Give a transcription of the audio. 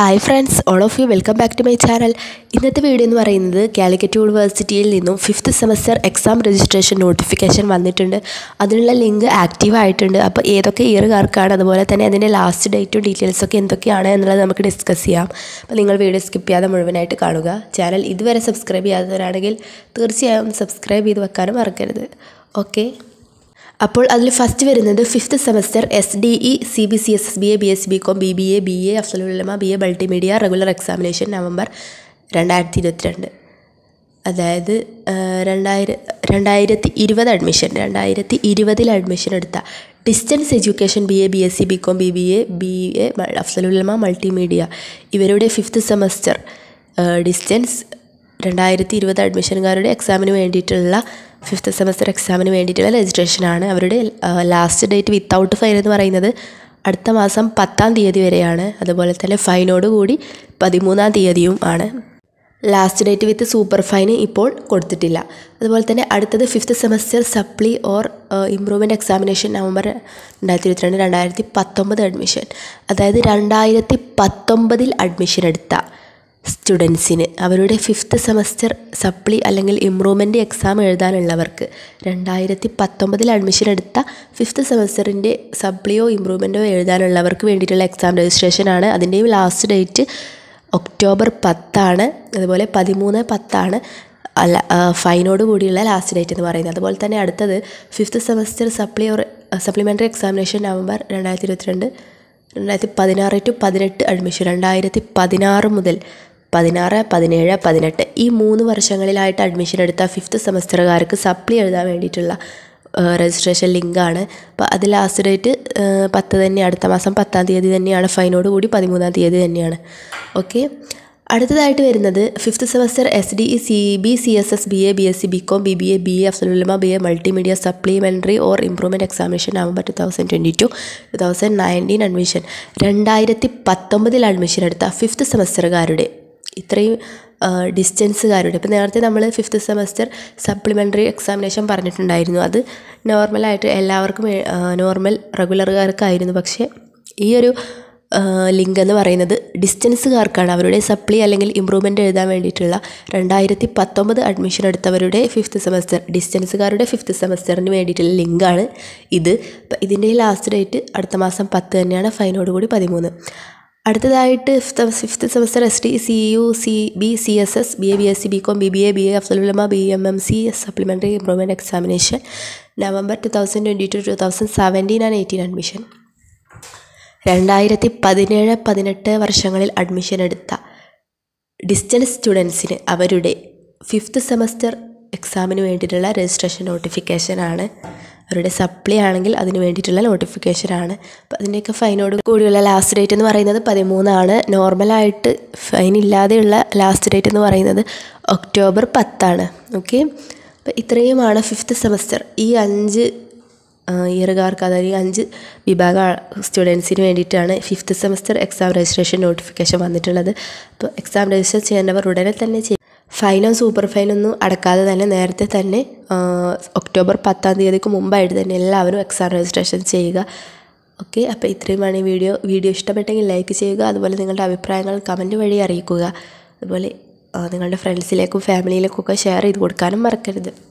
hi friends all of you welcome back to my channel ഇന്നത്തെ video എന്ന് പറയുന്നത് കാലിക്കറ്റ് യൂണിവേഴ്സിറ്റിയിൽ നിന്നും fifth semester exam registration notification വന്നിട്ടുണ്ട് അതിനുള്ള ലിങ്ക് ആക്റ്റീവ് ആയിട്ടുണ്ട് അപ്പോൾ ഏതൊക്കെ ഇയറുകാർക്കാണ് അതുപോലെ തന്നെ അതിൻ്റെ ലാസ്റ്റ് ഡേറ്റും ഡീറ്റെയിൽസൊക്കെ എന്തൊക്കെയാണ് എന്നുള്ളത് നമുക്ക് ഡിസ്കസ് ചെയ്യാം അപ്പോൾ നിങ്ങൾ വീഡിയോ സ്കിപ്പ് ചെയ്യാതെ മുഴുവനായിട്ട് കാണുക ചാനൽ ഇതുവരെ സബ്സ്ക്രൈബ് ചെയ്യാത്തവരാണെങ്കിൽ തീർച്ചയായും സബ്സ്ക്രൈബ് ചെയ്ത് വെക്കാനും മറക്കരുത് ഓക്കെ അപ്പോൾ അതിൽ ഫസ്റ്റ് വരുന്നത് fifth semester S D E C B C S S B A B S B com B B A B A അഫ്സലുലമ B A multimedia regular examination November രണ്ടായിരത്തി ഇരുപത്തിരണ്ട് അതായത് രണ്ടായിരം രണ്ടായിരത്തി ഇരുപത് അഡ്മിഷൻ രണ്ടായിരത്തി ഇരുപതിൽ അഡ്മിഷൻ എടുത്ത distance education B A B S C B com B B A B A അഫ്സലുലമ മൾട്ടിമീഡിയ ഇവരുടെ ഫിഫ്ത്ത് സെമസ്റ്റർ ഡിസ്റ്റൻസ് രണ്ടായിരത്തി ഇരുപത് അഡ്മിഷൻകാരുടെ എക്സാമിന് വേണ്ടിയിട്ടുള്ള ഫിഫ്ത്ത് സെമസ്റ്റർ എക്സാമിന് വേണ്ടിയിട്ടുള്ള രജിസ്ട്രേഷനാണ് അവരുടെ ലാസ്റ്റ് ഡേറ്റ് വിത്തൗട്ട് ഫൈൻ എന്ന് പറയുന്നത് അടുത്ത മാസം പത്താം തീയതി വരെയാണ് അതുപോലെ തന്നെ ഫൈനോട് കൂടി പതിമൂന്നാം തീയതിയും ആണ് last date with super fine ഇപ്പോൾ കൊടുത്തിട്ടില്ല അതുപോലെ തന്നെ അടുത്തത് fifth semester supply or improvement examination November രണ്ടായിരത്തി ഇരുപത്തിരണ്ട് രണ്ടായിരത്തി പത്തൊമ്പത് അഡ്മിഷൻ അതായത് രണ്ടായിരത്തി പത്തൊമ്പതിൽ അഡ്മിഷൻ എടുത്ത സ്റ്റുഡൻസിന് അവരുടെ ഫിഫ്ത്ത് സെമസ്റ്റർ സപ്ലി അല്ലെങ്കിൽ ഇമ്പ്രൂവ്മെൻ്റ് എക്സാം എഴുതാനുള്ളവർക്ക് രണ്ടായിരത്തി പത്തൊമ്പതിൽ അഡ്മിഷൻ എടുത്ത ഫിഫ്ത്ത് സെമസ്റ്ററിൻ്റെ സപ്ലിയോ ഇമ്പ്രൂവ്മെൻറ്റോ എഴുതാനുള്ളവർക്ക് വേണ്ടിയിട്ടുള്ള എക്സാം രജിസ്ട്രേഷനാണ് അതിൻ്റെയും ലാസ്റ്റ് ഡേറ്റ് ഒക്ടോബർ പത്താണ് അതുപോലെ പതിമൂന്ന് പത്താണ് അല്ല ഫൈനോട് കൂടിയുള്ള ലാസ്റ്റ് ഡേറ്റ് എന്ന് പറയുന്നത് അതുപോലെ തന്നെ അടുത്തത് fifth semester supply or supplementary examination November രണ്ടായിരത്തി ഇരുപത്തിരണ്ട് രണ്ടായിരത്തി പതിനാറ് ടു പതിനെട്ട് അഡ്മിഷൻ രണ്ടായിരത്തി പതിനാറ് മുതൽ പതിനാറ് പതിനേഴ് പതിനെട്ട് ഈ മൂന്ന് വർഷങ്ങളിലായിട്ട് അഡ്മിഷൻ എടുത്ത ഫിഫ്ത്ത് സെമസ്റ്ററുകാർക്ക് സപ്ലി എഴുതാൻ വേണ്ടിയിട്ടുള്ള രജിസ്ട്രേഷൻ ലിങ്കാണ് അപ്പോൾ അത് ലാസ്റ്റ് ഡേറ്റ് പത്ത് തന്നെ അടുത്ത മാസം പത്താം തീയതി തന്നെയാണ് ഫൈനോട് കൂടി പതിമൂന്നാം തീയതി തന്നെയാണ് ഓക്കെ അടുത്തതായിട്ട് വരുന്നത് fifth semester S D E C B C S S B A B S C B com B B A B A അഫ്സലുലമ B A multimedia supplementary or improvement examination November two thousand twenty two two thousand nineteen admission രണ്ടായിരത്തി പത്തൊമ്പതിൽ admission എടുത്ത fifth സെമസ്റ്ററുകാരുടെ ഇത്രയും ഡിസ്റ്റൻസുകാരുടെ ഇപ്പോൾ നേരത്തെ നമ്മൾ fifth semester supplementary examination പറഞ്ഞിട്ടുണ്ടായിരുന്നു അത് നോർമലായിട്ട് എല്ലാവർക്കും നോർമൽ റെഗുലറുകാർക്കായിരുന്നു പക്ഷേ ഈ ഒരു ലിങ്ക് എന്ന് പറയുന്നത് ഡിസ്റ്റൻസുകാർക്കാണ് അവരുടെ സപ്ലി അല്ലെങ്കിൽ ഇമ്പ്രൂവ്മെൻ്റ് എഴുതാൻ വേണ്ടിയിട്ടുള്ള രണ്ടായിരത്തി പത്തൊമ്പത് അഡ്മിഷൻ എടുത്തവരുടെ ഫിഫ്ത്ത് സെമസ്റ്റർ ഡിസ്റ്റൻസുകാരുടെ ഫിഫ്ത്ത് സെമസ്റ്ററിന് വേണ്ടിയിട്ടുള്ള ലിങ്കാണ് ഇത് അപ്പം ഇതിൻ്റെ ലാസ്റ്റ് ഡേറ്റ് അടുത്ത മാസം പത്ത് തന്നെയാണ് ഫൈനോട് കൂടി പതിമൂന്ന് അടുത്തതായിട്ട് fifth semester S T C U C B C S S B A B S C B com B B A B A അഫ്സലുലമ B M M C supplementary improvement examination November two thousand twenty two two thousand seventeen and eighteen admission രണ്ടായിരത്തി പതിനേഴ് പതിനെട്ട് വർഷങ്ങളിൽ admission എടുത്ത distance സ്റ്റുഡൻസിന് അവരുടെ fifth semester എക്സാമിന് വേണ്ടിയിട്ടുള്ള രജിസ്ട്രേഷൻ നോട്ടിഫിക്കേഷനാണ് അവരുടെ സപ്ലി ആണെങ്കിൽ അതിന് വേണ്ടിയിട്ടുള്ള നോട്ടിഫിക്കേഷനാണ് അപ്പോൾ അതിൻ്റെയൊക്കെ ഫൈനോട് കൂടിയുള്ള ലാസ്റ്റ് ഡേറ്റ് എന്ന് പറയുന്നത് പതിമൂന്നാണ് നോർമലായിട്ട് ഫൈൻ ഇല്ലാതെയുള്ള ലാസ്റ്റ് ഡേറ്റ് എന്ന് പറയുന്നത് ഒക്ടോബർ പത്താണ് ഓക്കെ അപ്പോൾ ഇത്രയുമാണ് ഫിഫ്ത്ത് സെമസ്റ്റർ ഈ അഞ്ച് ഇയറുകാർക്ക് അതായത് ഈ അഞ്ച് വിഭാഗ സ്റ്റുഡൻസിന് വേണ്ടിയിട്ടാണ് fifth semester exam registration notification വന്നിട്ടുള്ളത് അപ്പോൾ എക്സാം രജിസ്റ്റർ ചെയ്യേണ്ടവർ ഉടനെ തന്നെ ചെയ്യും ഫൈനോ സൂപ്പർ ഫൈനൊന്നും അടക്കാതെ തന്നെ നേരത്തെ തന്നെ ഒക്ടോബർ പത്താം തീയതിക്ക് മുമ്പായിട്ട് തന്നെ എല്ലാവരും എക്സാം രജിസ്ട്രേഷൻ ചെയ്യുക ഓക്കെ അപ്പോൾ ഇത്രയുമാണ് ഈ വീഡിയോ വീഡിയോ ഇഷ്ടപ്പെട്ടെങ്കിൽ ലൈക്ക് ചെയ്യുക അതുപോലെ നിങ്ങളുടെ അഭിപ്രായങ്ങൾ കമൻറ്റ് വഴി അറിയിക്കുക അതുപോലെ നിങ്ങളുടെ ഫ്രണ്ട്സിലേക്കും ഫാമിലിയിലേക്കും ഒക്കെ ഷെയർ ചെയ്ത് കൊടുക്കാനും മറക്കരുത്